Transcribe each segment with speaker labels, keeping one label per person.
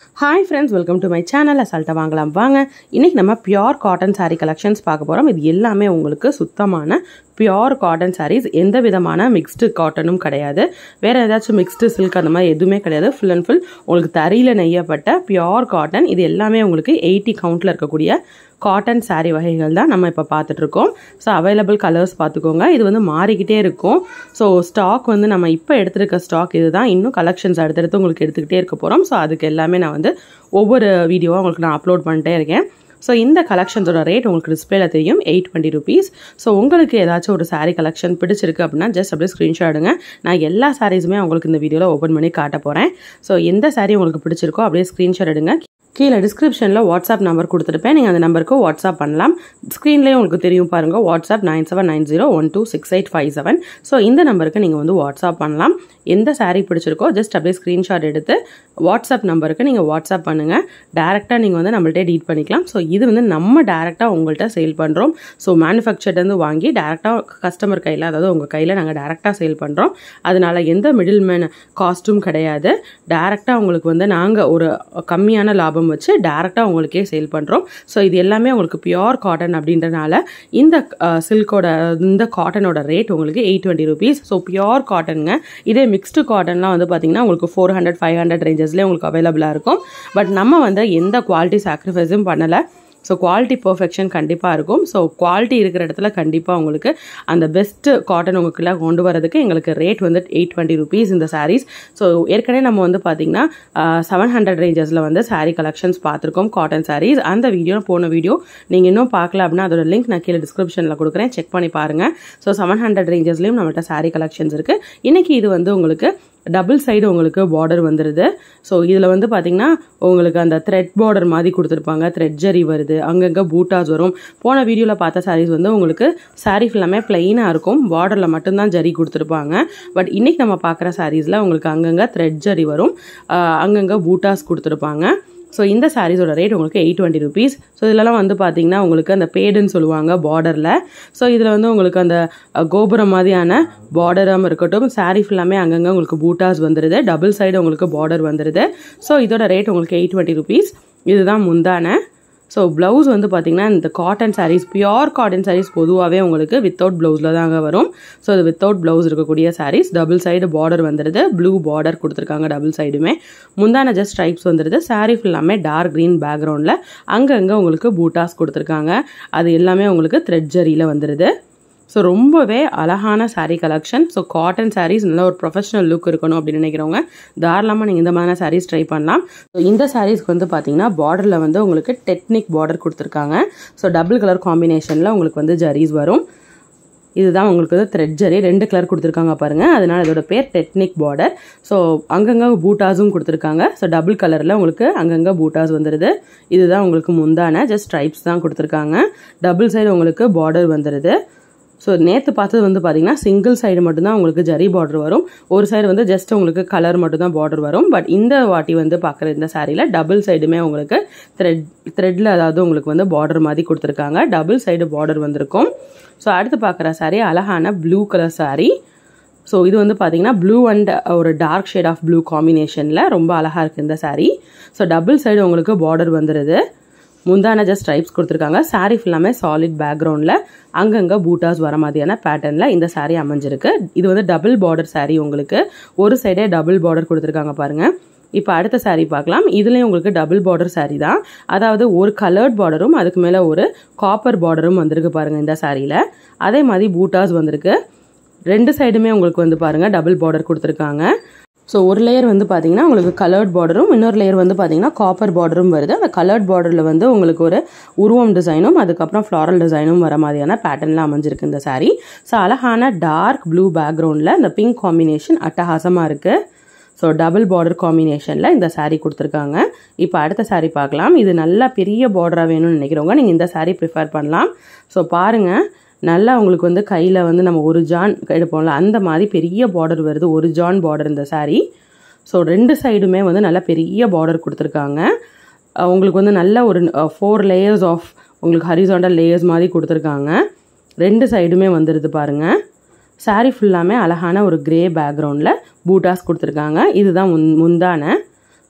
Speaker 1: hi friends welcome to my channel அசால்ட்டை வாங்கலாம் வாங்க இன்றைக்கி நம்ம பியோர் காட்டன் saree கலெக்ஷன்ஸ் பார்க்க போகிறோம் இது எல்லாமே உங்களுக்கு சுத்தமான பியோர் காட்டன் sarees எந்த விதமான மிக்ஸ்டு காட்டனும் கிடையாது வேறு ஏதாச்சும் மிக்ஸ்டு சில்க் அந்த மாதிரி எதுவுமே கிடையாது ஃபுல் அண்ட் ஃபுல் உங்களுக்கு தறியில் நெய்யப்பட்ட பியோர் காட்டன் இது எல்லாமே உங்களுக்கு எயிட்டி கவுண்டில் இருக்கக்கூடிய காட்டன் saree வகைகள் தான் நம்ம இப்போ பார்த்துட்ருக்கோம் ஸோ அவைலபிள் கலர்ஸ் பார்த்துக்கோங்க இது வந்து மாறிக்கிட்டே இருக்கும் ஸோ ஸ்டாக் வந்து நம்ம இப்போ எடுத்திருக்க ஸ்டாக் இதுதான் இன்னும் கலெக்ஷன்ஸ் அடுத்தடுத்து உங்களுக்கு எடுத்துக்கிட்டே இருக்க போகிறோம் ஸோ அதுக்கு எல்லாமே நான் வந்து ஒவ்வொரு வீடியோவாக உங்களுக்கு நான் அப்லோட் பண்ணிட்டே இருக்கேன் ஸோ இந்த கலெக்ஷன்ஸோட ரேட் உங்களுக்கு டிஸ்பிளேல தெரியும் எயிட் டுவெண்ட்டி ருபீஸ் ஸோ உங்களுக்கு ஏதாச்சும் ஒரு saree கலெக்ஷன் பிடிச்சிருக்கு அப்படின்னா ஜஸ்ட் அப்படியே ஸ்க்ரீன்ஷாட் எடுங்க நான் எல்லா சாரீஸுமே உங்களுக்கு இந்த வீடியோவில் ஓப்பன் பண்ணி காட்ட போகிறேன் ஸோ எந்த saree உங்களுக்கு பிடிச்சிருக்கோ அப்படியே ஸ்க்ரீன்ஷாட் எடுங்க கீழே டிஸ்கிரிப்ஷனில் வாட்ஸ்அப் நம்பர் கொடுத்துருப்பேன் நீங்கள் அந்த நம்பருக்கு வாட்ஸ்அப் பண்ணலாம் ஸ்க்ரீன்லேயே உங்களுக்கு தெரியும் பாருங்கள் WhatsApp nine seven nine zero one two six eight five seven so இந்த நம்பருக்கு நீங்கள் வந்து வாட்ஸ்அப் பண்ணலாம் எந்த saree பிடிச்சிருக்கோ ஜஸ்ட் அப்படியே ஸ்க்ரீன்ஷாட் எடுத்து வாட்ஸ்அப் நம்பருக்கு நீங்கள் வாட்ஸ்அப் பண்ணுங்கள் டேரெக்டாக நீங்கள் வந்து நம்மள்ட்ட டீட் பண்ணிக்கலாம் ஸோ இது வந்து நம்ம டேரெக்டாக உங்கள்கிட்ட சேல் பண்ணுறோம் ஸோ மேனுஃபேக்சர்லேருந்து வாங்கி டேரெக்டாக கஸ்டமர் கையில் அதாவது உங்கள் கையில் நாங்கள் டேரெக்டாக சேல் பண்ணுறோம் அதனால் எந்த மிடில் மேன் காஸ்ட்டும் கிடையாது டேரெக்டாக உங்களுக்கு வந்து நாங்கள் ஒரு கம்மியான லாபம் வச்சு டேரெக்டாக உங்களுக்கே சேல் பண்ணுறோம் ஸோ இது எல்லாமே உங்களுக்கு பியோர் காட்டன் அப்படின்றனால இந்த சில்கோட இந்த காட்டனோட ரேட் உங்களுக்கு eight twenty rupees so pure காட்டனுங்க இதே மிக்ஸ்டு காட்டன்லாம் வந்து பார்த்தீங்கன்னா உங்களுக்கு ஃபோர் ஹண்ட்ரட் ஃபைவ் ஹண்ட்ரட் ரேஞ்சஸ்லேயே உங்களுக்கு அவைலபிளாக இருக்கும் பட் நம்ம வந்து எந்த குவாலிட்டி சாக்ரிஃபைஸும் பண்ணலை ஸோ குவாலிட்டி பர்ஃபெக்ஷன் கண்டிப்பாக இருக்கும் ஸோ குவாலிட்டி இருக்கிற இடத்துல கண்டிப்பாக உங்களுக்கு அந்த பெஸ்ட்டு காட்டன் உங்களுக்குள்ள கொண்டு வரதுக்கு எங்களுக்கு ரேட் வந்து எயிட் டுவெண்ட்டி ருபீஸ் இந்த சாரீஸ் ஸோ ஏற்கனவே நம்ம வந்து பார்த்தீங்கன்னா செவன் ஹண்ட்ரட் ரேஞ்சஸில் வந்து saree கலெக்ஷன்ஸ் பார்த்துருக்கோம் காட்டன் sarees அந்த வீடியோ போன வீடியோ நீங்கள் இன்னும் பார்க்கல அப்படின்னா அதோட லிங்க் நான் கீழே டிஸ்கிரிப்ஷனில் கொடுக்குறேன் செக் பண்ணி பாருங்கள் ஸோ செவன் ஹண்ட்ரட் ரேஞ்சஸ்லேயும் நம்மகிட்ட saree கலெக்ஷன்ஸ் இருக்குது இன்றைக்கி இது வந்து உங்களுக்கு டபுள் சைடு உங்களுக்கு பார்டர் வந்துடுது ஸோ இதில் வந்து பார்த்தீங்கன்னா உங்களுக்கு அந்த த்ரெட் பார்டர் மாதிரி கொடுத்துருப்பாங்க த்ரெட் ஜரி வருது அங்கங்கே பூட்டாஸ் வரும் போன வீடியோவில் பார்த்த சாரீஸ் வந்து உங்களுக்கு சாரீ ஃபுல்லாமே பிளெயினாக இருக்கும் பார்டரில் மட்டும்தான் ஜரி கொடுத்துருப்பாங்க பட் இன்றைக்கி நம்ம பார்க்குற சாரீஸில் உங்களுக்கு அங்கங்கே த்ரெட் ஜரி வரும் அங்கங்கே பூட்டாஸ் கொடுத்துருப்பாங்க ஸோ இந்த சாரீஸோட ரேட் உங்களுக்கு எயிட் டுவெண்ட்டி ருபீஸ் ஸோ இதெல்லாம் வந்து பார்த்தீங்கன்னா உங்களுக்கு அந்த பேடுன்னு சொல்லுவாங்க பார்டரில் ஸோ இதில் வந்து உங்களுக்கு அந்த கோபுரம் மாதிரியான பார்டராக இருக்கட்டும் சாரீ ஃபுல்லாமே அங்கங்கே உங்களுக்கு பூட்டாஸ் வந்துடுது டபுள் சைடு உங்களுக்கு பார்டர் வந்துடுது ஸோ இதோட ரேட் உங்களுக்கு எயிட் டுவெண்ட்டி ருபீஸ் இதுதான் முந்தான ஸோ ப்ளவுஸ் வந்து பார்த்தீங்கன்னா இந்த cotton sarees pure cotton sarees பொதுவாகவே உங்களுக்கு வித்தவுட் ப்ளவுஸில் தாங்க வரும் ஸோ இது வித்தவுட் ப்ளவுஸ் இருக்கக்கூடிய சாரீஸ் டபுள் சைடு பார்டர் வந்துடுது ப்ளூ பார்டர் கொடுத்துருக்காங்க டபுள் சைடுமே முந்தான ஜஸ்ட் ஸ்ட்ரைப்ஸ் வந்துடுது சாரீ ஃபுல்லாமே டார்க் க்ரீன் பேக்ரவுண்டில் அங்கங்கே உங்களுக்கு பூட்டாஸ் கொடுத்துருக்காங்க அது எல்லாமே உங்களுக்கு த்ரெட் ஜரியில் வந்துடுது ஸோ ரொம்பவே அழகான saree collection so cotton sarees நல்ல ஒரு ப்ரொஃபஷனல் லுக் இருக்கணும் அப்படின்னு நினைக்கிறவங்க தாராளமாக நீங்கள் இந்த மாதிரியான sarees ட்ரை பண்ணலாம் ஸோ இந்த சாரீஸ்க்கு வந்து பார்த்தீங்கன்னா பார்டரில் வந்து உங்களுக்கு டெக்னிக் பார்டர் கொடுத்துருக்காங்க ஸோ டபுள் கலர் காம்பினேஷனில் உங்களுக்கு வந்து ஜரீஸ் வரும் இதுதான் உங்களுக்கு வந்து த்ரெட் ஜரி ரெண்டு கலர் கொடுத்துருக்காங்க பாருங்கள் அதனால இதோட பேர் டெக்னிக் பார்டர் ஸோ அங்கங்கே பூட்டாஸும் கொடுத்துருக்காங்க ஸோ டபுள் கலரில் உங்களுக்கு அங்கங்கே பூட்டாஸ் வந்துடுது இதுதான் உங்களுக்கு முந்தான ஜஸ்ட் ஸ்ட்ரைப்ஸ் தான் கொடுத்துருக்காங்க டபுள் சைடு உங்களுக்கு பார்டர் வந்துடுது ஸோ நேற்று பார்த்தது வந்து பார்த்தீங்கன்னா சிங்கிள் சைடு மட்டும்தான் உங்களுக்கு ஜரி பார்டர் வரும் ஒரு சைடு வந்து ஜஸ்ட் உங்களுக்கு கலர் மட்டும்தான் பார்டர் வரும் பட் இந்த வாட்டி வந்து பார்க்குற இந்த சாரியில் டபுள் சைடுமே உங்களுக்கு த்ரெட் த்ரெட்டில் அதாவது உங்களுக்கு வந்து பார்டர் மாதிரி கொடுத்துருக்காங்க டபுள் சைடு பார்டர் வந்திருக்கும் ஸோ அடுத்து பார்க்குற சாரீ அழகான ப்ளூ கலர் சாரீ ஸோ இது வந்து பார்த்தீங்கன்னா ப்ளூ அண்ட் ஒரு டார்க் ஷேட் ஆஃப் ப்ளூ காம்பினேஷனில் ரொம்ப அழகாக இருக்குது இந்த சாரீ ஸோ டபுள் சைடு உங்களுக்கு பார்டர் வந்துடுது முந்தான ஜஸ்ட் ஸ்ட்ரைப்ஸ் கொடுத்துருக்காங்க சாரீ ஃபுல்லாமே சாலிட் பேக்ரவுண்டில் அங்கங்கே பூட்டாஸ் வர மாதிரியான பேட்டர்னில் இந்த சாரீ அமைஞ்சிருக்கு இது வந்து டபுள் பார்டர் சாரீ உங்களுக்கு ஒரு சைடே டபுள் பார்டர் கொடுத்துருக்காங்க பாருங்கள் இப்போ அடுத்த சாரீ பார்க்கலாம் இதுலேயும் உங்களுக்கு டபுள் பார்டர் சாரீ தான் அதாவது ஒரு கலர்ட் பார்டரும் அதுக்கு மேலே ஒரு காப்பர் பார்டரும் வந்திருக்கு பாருங்கள் இந்த சாரியில் அதே மாதிரி பூட்டாஸ் வந்திருக்கு ரெண்டு சைடுமே உங்களுக்கு வந்து பாருங்கள் டபுள் பார்டர் கொடுத்துருக்காங்க ஸோ ஒரு லேயர் வந்து பார்த்தீங்கன்னா உங்களுக்கு கலர்ட் பார்டரும் இன்னொரு லேயர் வந்து பார்த்தீங்கன்னா காப்பர் பார்டரும் வருது அந்த கலர்ட் பார்டரில் வந்து உங்களுக்கு ஒரு உருவம் டிசைனும் அதுக்கப்புறம் ஃப்ளாரல் டிசைனும் வர மாதிரியான பேட்டர்னில் அமைஞ்சிருக்கு இந்த சாரீ ஸோ அழகான டார்க் ப்ளூ பேக்ரவுண்டில் இந்த பிங்க் காம்பினேஷன் அட்டகாசமாக இருக்குது ஸோ டபுள் பார்டர் காம்பினேஷனில் இந்த சாரீ கொடுத்துருக்காங்க இப்போ அடுத்த சாரீ பார்க்கலாம் இது நல்லா பெரிய பார்டராக வேணும்னு நினைக்கிறவங்க நீங்கள் இந்த சாரீ ப்ரிஃபர் பண்ணலாம் ஸோ பாருங்கள் நல்லா உங்களுக்கு வந்து கையில் வந்து நம்ம ஒரு ஜான் எடுப்போம்ல அந்த மாதிரி பெரிய பார்டர் வருது ஒரு ஜான் பார்டர் இந்த சாரீ ஸோ ரெண்டு சைடுமே வந்து நல்லா பெரிய பார்டர் கொடுத்துருக்காங்க உங்களுக்கு வந்து நல்ல ஒரு ஃபோர் லேயர்ஸ் ஆஃப் உங்களுக்கு ஹரிசாண்டல் லேயர்ஸ் மாதிரி கொடுத்துருக்காங்க ரெண்டு சைடுமே வந்துடுது பாருங்கள் சாரீ ஃபுல்லாமே அழகான ஒரு கிரே பேக்ரவுண்டில் பூட்டாஸ் கொடுத்துருக்காங்க இதுதான் முன் முந்தான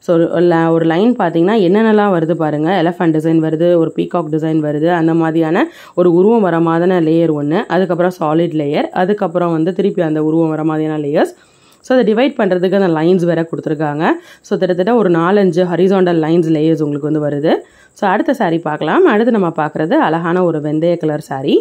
Speaker 1: ஸோ ஒரு லைன் பார்த்தீங்கன்னா என்னென்னலாம் வருது பாருங்கள் எலஃபண்ட் டிசைன் வருது ஒரு பீகாக் டிசைன் வருது அந்த மாதிரியான ஒரு உருவம் வர மாதிரியான லேயர் ஒன்று அதுக்கப்புறம் சாலிட் லேயர் அதுக்கப்புறம் வந்து திருப்பி அந்த உருவம் வர மாதிரியான லேயர்ஸ் ஸோ அதை டிவைட் பண்ணுறதுக்கு அந்த லைன்ஸ் வேறு கொடுத்துருக்காங்க ஸோ கிட்டத்தட்ட ஒரு நாலஞ்சு ஹரிசாண்டல் லைன்ஸ் லேயர்ஸ் உங்களுக்கு வந்து வருது ஸோ அடுத்த saree பார்க்கலாம் அடுத்து நம்ம பார்க்குறது அழகான ஒரு வெந்தய கலர் saree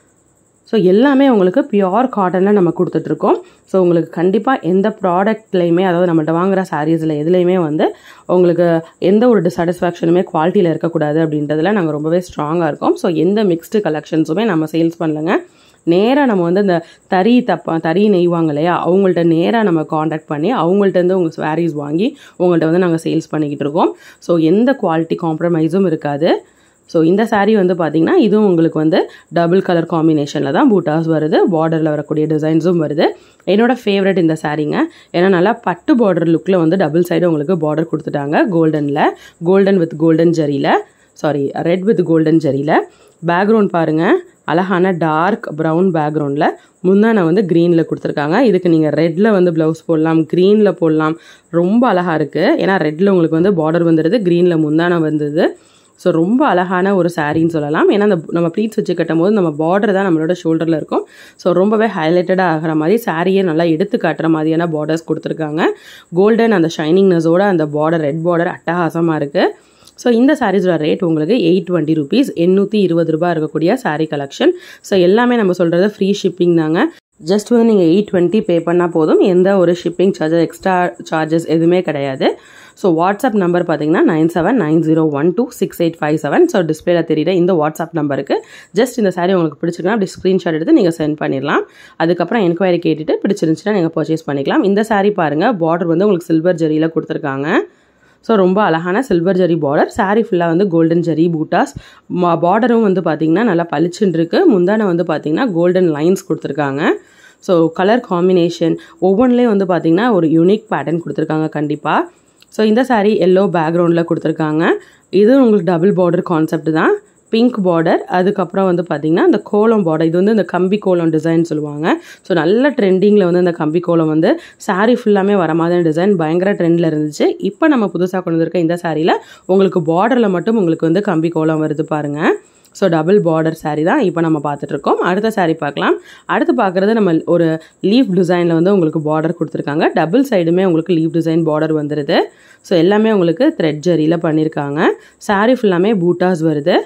Speaker 1: ஸோ எல்லாமே உங்களுக்கு பியோர் காட்டனில் நம்ம கொடுத்துட்ருக்கோம் ஸோ உங்களுக்கு கண்டிப்பாக எந்த ப்ராடக்ட்லையுமே அதாவது நம்மள்ட்ட வாங்குகிற சாரீஸில் எதுலேயுமே வந்து உங்களுக்கு எந்த ஒரு டிசாட்டிஸ்ஃபேக்ஷனுமே குவாலிட்டியில் இருக்கக்கூடாது அப்படின்றதுல நாங்கள் ரொம்பவே ஸ்ட்ராங்காக இருக்கோம் ஸோ எந்த மிக்ஸ்டு கலெக்ஷன்ஸுமே நம்ம சேல்ஸ் பண்ணலங்க நேராக நம்ம வந்து இந்த தறி தப்பா தறி நெய்வாங்க இல்லையா அவங்கள்ட்ட நேராக நம்ம காண்டாக்ட் பண்ணி அவங்கள்ட்ட இருந்து உங்கள் சாரீஸ் வாங்கி உங்கள்கிட்ட வந்து நாங்கள் சேல்ஸ் பண்ணிக்கிட்டு இருக்கோம் ஸோ எந்த குவாலிட்டி காம்ப்ரமைஸும் இருக்காது ஸோ இந்த saree வந்து பார்த்தீங்கன்னா இதுவும் உங்களுக்கு வந்து டபுள் கலர் காம்பினேஷனில் தான் பூட்டாஸ் வருது பார்டரில் வரக்கூடிய டிசைன்ஸும் வருது என்னோட ஃபேவரட் இந்த சாரீங்க ஏன்னா நல்லா பட்டு பார்டர் லுக்கில் வந்து டபுள் சைடு உங்களுக்கு பார்டர் கொடுத்துட்டாங்க கோல்டனில் கோல்டன் வித் கோல்டன் ஜரியில் சாரி ரெட் வித் கோல்டன் ஜரியில் பேக்ரவுண்ட் பாருங்கள் அழகான டார்க் ப்ரௌன் பேக்ரவுண்டில் முந்தானை வந்து க்ரீனில் கொடுத்துருக்காங்க இதுக்கு நீங்கள் ரெட்டில் வந்து ப்ளவுஸ் போடலாம் க்ரீனில் போடலாம் ரொம்ப அழகாக இருக்குது ஏன்னா ரெட்டில் உங்களுக்கு வந்து பார்டர் வந்துடுது க்ரீனில் முந்தானை வந்தது ஸோ ரொம்ப அழகான ஒரு சாரின்னு சொல்லலாம் ஏன்னா அந்த நம்ம ப்ளீட்ஸ் வச்சு கட்டும் போது நம்ம பார்டர் தான் நம்மளோட ஷோல்டரில் இருக்கும் ஸோ ரொம்பவே ஹைலைட்டடாக ஆகிற மாதிரி சாரியை நல்லா எடுத்து காட்டுற மாதிரியான பார்டர்ஸ் கொடுத்துருக்காங்க கோல்டன் அந்த ஷைனிங்னஸோட அந்த பார்டர் ரெட் பார்டர் அட்டகாசமாக இருக்குது ஸோ இந்த சாரீஸோட ரேட் உங்களுக்கு எயிட் டுவெண்ட்டி ருபீஸ் எண்ணூற்றி இருபது ரூபாய் இருக்கக்கூடிய சாரீ கலெக்ஷன் ஸோ எல்லாமே நம்ம சொல்கிறது ஃப்ரீ ஷிப்பிங் தாங்க ஜஸ்ட் வந்து நீங்கள் எயிட் டுவெண்ட்டி பே பண்ணால் போதும் எந்த ஒரு ஷிப்பிங் சார்ஜஸ் எக்ஸ்ட்ரா சார்ஜஸ் எதுவுமே கிடையாது ஸோ வாட்ஸ்அப் நம்பர் பார்த்தீங்கன்னா nine seven nine zero one two six eight five seven so டிஸ்பிளேல தெரியுற இந்த வாட்ஸ்அப் நம்பருக்கு ஜஸ்ட் இந்த சாரீ உங்களுக்கு பிடிச்சிருக்குன்னா அப்படி ஸ்க்ரீன்ஷாட் எடுத்து நீங்கள் சென்ட் பண்ணிடலாம் அதுக்கப்புறம் என்கொயரி கேட்டுட்டு பிடிச்சிருந்துச்சுன்னா நீங்கள் பர்ச்சேஸ் பண்ணிக்கலாம் இந்த சாரீ பாருங்கள் பார்டர் வந்து உங்களுக்கு சில்வர் ஜரியில் கொடுத்துருக்காங்க ஸோ ரொம்ப அழகான சில்வர் ஜரி பார்டர் சாரீ ஃபுல்லாக வந்து கோல்டன் ஜரி பூட்டாஸ் பார்டரும் வந்து பார்த்திங்கன்னா நல்லா பளிச்சுன்னு இருக்கு முந்தானை வந்து பார்த்திங்கன்னா கோல்டன் லைன்ஸ் கொடுத்துருக்காங்க ஸோ கலர் காம்பினேஷன் ஒவ்வொன்றிலையும் வந்து பார்த்திங்கன்னா ஒரு யூனிக் பேட்டர்ன் கொடுத்துருக்காங்க கண்டிப்பாக ஸோ இந்த சாரீ எல்லோ பேக்ரவுண்டில் கொடுத்துருக்காங்க இது உங்களுக்கு டபுள் பார்டர் கான்செப்ட் தான் பிங்க் பார்டர் அதுக்கப்புறம் வந்து பார்த்திங்கன்னா இந்த கோலம் பார்டர் இது வந்து இந்த கம்பி கோலம் டிசைன் சொல்லுவாங்க ஸோ நல்ல ட்ரெண்டிங்கில் வந்து இந்த கம்பி கோலம் வந்து saree ஃபுல்லாமே வர மாதிரி டிசைன் பயங்கர ட்ரெண்டில் இருந்துச்சு இப்போ நம்ம புதுசாக கொண்டு வந்திருக்க இந்த சாரியில் உங்களுக்கு பார்டரில் மட்டும் உங்களுக்கு வந்து கம்பி கோலம் வருது பாருங்கள் ஸோ டபுள் பார்டர் saree தான் இப்போ நம்ம பார்த்துட்ருக்கோம் அடுத்த saree பார்க்கலாம் அடுத்து பார்க்குறது நம்ம ஒரு லீஃப் டிசைனில் வந்து உங்களுக்கு பார்டர் கொடுத்துருக்காங்க டபுள் சைடுமே உங்களுக்கு லீஃப் டிசைன் பார்டர் வந்துடுது ஸோ எல்லாமே உங்களுக்கு த்ரெட் ஜரியில் பண்ணியிருக்காங்க saree ஃபுல்லாமே பூட்டாஸ் வருது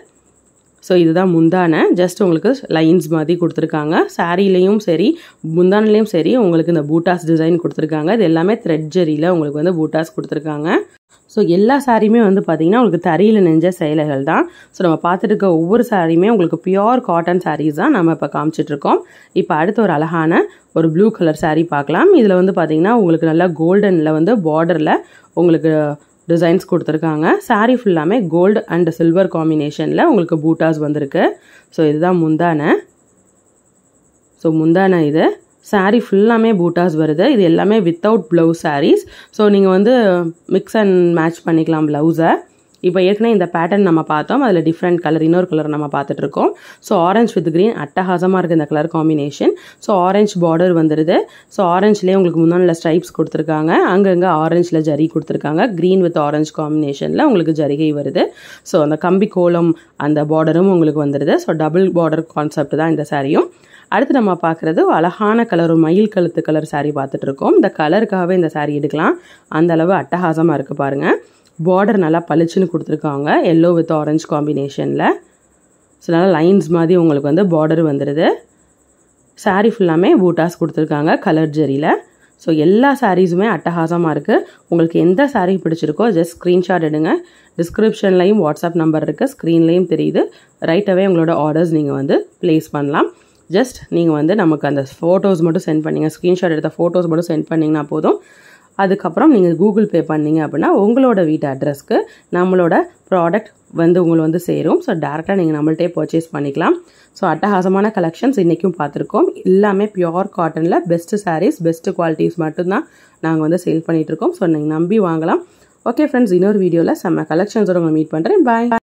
Speaker 1: ஸோ இதுதான் முந்தானை ஜஸ்ட் உங்களுக்கு லைன்ஸ் மாதிரி கொடுத்துருக்காங்க சாரீலையும் சரி முந்தானிலையும் சரி உங்களுக்கு இந்த பூட்டாஸ் டிசைன் கொடுத்துருக்காங்க இது எல்லாமே த்ரெட் ஜரியில் உங்களுக்கு வந்து பூட்டாஸ் கொடுத்துருக்காங்க ஸோ எல்லா சாரியுமே வந்து பார்த்தீங்கன்னா உங்களுக்கு தறியில் நெஞ்ச செயலைகள் தான் ஸோ நம்ம பார்த்துட்டு இருக்க ஒவ்வொரு சாரியுமே உங்களுக்கு பியோர் காட்டன் சாரீஸ் தான் நம்ம இப்போ காமிச்சிட்ருக்கோம் இப்போ அடுத்த ஒரு அழகான ஒரு ப்ளூ கலர் saree பார்க்கலாம் இதில் வந்து பார்த்தீங்கன்னா உங்களுக்கு நல்லா கோல்டனில் வந்து பார்டரில் உங்களுக்கு டிசைன்ஸ் கொடுத்துருக்காங்க saree ஃபுல்லாமே கோல்டு அண்ட் சில்வர் காம்பினேஷனில் உங்களுக்கு பூட்டாஸ் வந்திருக்கு ஸோ இதுதான் முந்தானை ஸோ முந்தானை இது saree ஃபுல்லாமே பூட்டாஸ் வருது இது எல்லாமே வித்தவுட் ப்ளவுஸ் sarees ஸோ நீங்கள் வந்து மிக்ஸ் அண்ட் மேட்ச் பண்ணிக்கலாம் ப்ளவுஸை இப்போ ஏற்கனவே இந்த பேட்டர்ன் நம்ம பார்த்தோம் அதில் டிஃப்ரெண்ட் கலர் இன்னொரு கலர் நம்ம பார்த்துட்டு இருக்கோம் ஸோ ஆரஞ்ச் வித் க்ரீன் அட்டகாசமாக இருக்குது இந்த colour combination so orange border வந்துடுது ஸோ ஆரஞ்ச்லேயே உங்களுக்கு முன்னாடி ஸ்ட்ரைப்ஸ் கொடுத்துருக்காங்க அங்கங்கே ஆரஞ்சில் ஜரி கொடுத்துருக்காங்க க்ரீன் வித் ஆரஞ்ச் காம்பினேஷனில் உங்களுக்கு ஜரிகை வருது ஸோ அந்த கம்பி கோலம் அந்த பார்டரும் உங்களுக்கு வந்துடுது ஸோ டபுள் பார்டர் கான்செப்ட் தான் இந்த சாரியும் அடுத்து நம்ம பார்க்குறது அழகான கலர் ஒரு மயில் கழுத்து கலர் saree பார்த்துட்டு இருக்கோம் இந்த கலருக்காகவே இந்த saree எடுக்கலாம் அந்த அளவு அட்டகாசமாக இருக்குது பாருங்கள் பார்டர் நல்லா பளிச்சுன்னு கொடுத்துருக்காங்க எல்லோ வித் ஆரஞ்சு காம்பினேஷனில் ஸோ நல்லா லைன்ஸ் மாதிரி உங்களுக்கு வந்து பார்டர் வந்துடுது saree ஃபுல்லாமே பூட்டாஸ் கொடுத்துருக்காங்க கலர் ஜரியில் ஸோ எல்லா சாரீஸுமே அட்டகாசமாக இருக்குது உங்களுக்கு எந்த saree பிடிச்சிருக்கோ ஜஸ்ட் ஸ்க்ரீன்ஷாட் எடுங்க டிஸ்கிரிப்ஷன்லையும் வாட்ஸ்அப் நம்பர் இருக்குது ஸ்க்ரீன்லேயும் தெரியுது ரைட்டாகவே உங்களோட ஆர்டர்ஸ் நீங்கள் வந்து ப்ளேஸ் பண்ணலாம் ஜஸ்ட் நீங்கள் வந்து நமக்கு அந்த ஃபோட்டோஸ் மட்டும் சென்ட் பண்ணீங்க ஸ்க்ரீன்ஷாட் எடுத்த ஃபோட்டோஸ் மட்டும் சென்ட் பண்ணிங்கன்னா போதும் அதுக்கப்புறம் நீங்கள் கூகுள் பே பண்ணீங்க அப்படின்னா உங்களோட வீட்டு அட்ரஸ்க்கு நம்மளோட ப்ராடக்ட் வந்து உங்களுக்கு வந்து சேரும் ஸோ டேரெக்டாக நீங்கள் நம்மள்ட்டே பர்ச்சேஸ் பண்ணிக்கலாம் ஸோ அட்டகாசமான கலெக்ஷன்ஸ் இன்றைக்கும் பார்த்துருக்கோம் எல்லாமே பியோர் காட்டனில் பெஸ்ட்டு சாரீஸ் பெஸ்ட்டு குவாலிட்டிஸ் மட்டும்தான் நாங்கள் வந்து சேல் பண்ணிகிட்ருக்கோம் ஸோ நீங்கள் நம்பி வாங்கலாம் ஓகே ஃப்ரெண்ட்ஸ் இன்னொரு வீடியோவில் செம்ம கலெக்ஷன்ஸோட உங்களை மீட் பண்ணுறேன் பாய்